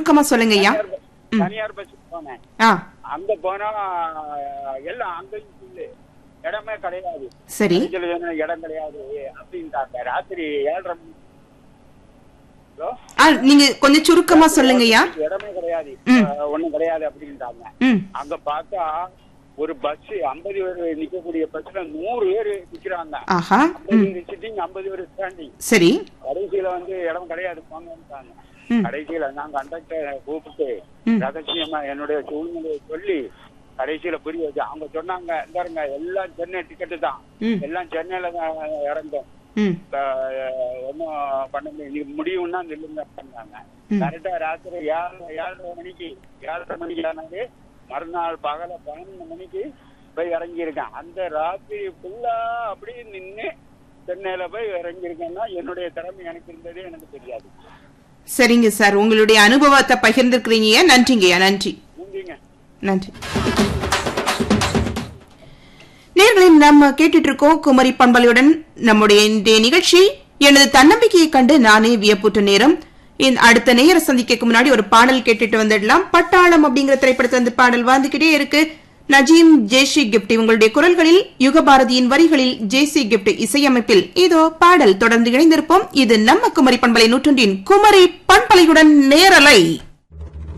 சுருக்கமா சொல்லுங்க ஐயா தனியார் பஸ்- தனியார் பஸ் போனேன் ஆ அங்க போனா எல்லாம் அங்கேயும் சொல்லு இடமே கிடையாது சரி கடைசியில சொன்னா இடம் கிடையாது அப்படின்ட்டாங்க ராத்திரி ஏழரை மணி ஹலோ ஆ நீங்க கொஞ்சம் சுருக்கமா சொல்லுங்க ஐயா இடமே கிடையாது ம். அஹ், ஒண்ணும் கிடையாது அப்படின்ட்டாங்க ம் அங்க பார்த்தா ஒரு பஸ் ஐம்பது பேர் நிக்கக்கூடிய பஸ்ல நூறு பேர் நிக்கிறாங்க ஆஹா ஐம்பது ம் பேர் சிட்டிங் ஐம்பது பேர் ஸ்டாண்டிங் சரி கடைசியில வந்து இடம் கிடையாது போங்கன்ட்டாங்க ம் கடைசியில நான் கண்டக்டரை கூப்பிட்டு ம். ரகசியமா என்னுடைய சூழ்நிலையை சொல்லி கடைசியில புரிய வச்சு அவங்க சொன்னாங்க இந்தாருங்க எல்லாம் சென்னை டிக்கெட்டு தான் ம் எல்லாம் சென்னையில தான் இறந்தோம் ம் ஒன்றும் பண்ண முடியும் நீங்க முடியும்னா நில்லுங்க பண்ணாங்க ம். கரெக்டா ராத்திரி ஏழரை ஏழரை மணிக்கு ஏழரை மணிக்கு ஆனது மறுநாள் பகல பன்னெண்டு மணிக்கு போய் இறங்கியிருக்கேன் அந்த ராத்திரி ஃபுல்லா அப்படியே நின்று சென்னையில போய் இறங்கியிருக்கேன்னா என்னுடைய திறமை எனக்கு இருந்ததே எனக்கு தெரியாது சரிங்க சார் உங்களுடைய அனுபவத்தை பகிர்ந்துருக்கிறீங்க நன்றிங்கய்யா நன்றி நன்றிங்க நன்றி நேர்களில் நம்ம கேட்டுட்டு இருக்கோம் குமரி பண்பலையுடன் நம்முடைய இன்றைய நிகழ்ச்சி எனது தன்னம்பிக்கையை கண்டு நானே வியப்புற்ற நேரம் இந்த அடுத்த நேர சந்திக்க முன்னாடி ஒரு பாடல் கேட்டுட்டு வந்துடலாம் பட்டாளம் அப்படிங்கிற திரைப்படத்துல இருந்து பாடல் வந்துகிட்டே இருக்கு நஜீம் ஜேசி கிப்ட் இவங்களுடைய குரல்களில் யுகபாரதியின் வரிகளில் ஜேசி கிப்ட் இசையமைப்பில் இதோ பாடல் தொடர்ந்து இணைந்திருப்போம் இது நம்ம குமரி பண்பலை நூற்றொன்றின் குமரி பண்பலையுடன் நேரலை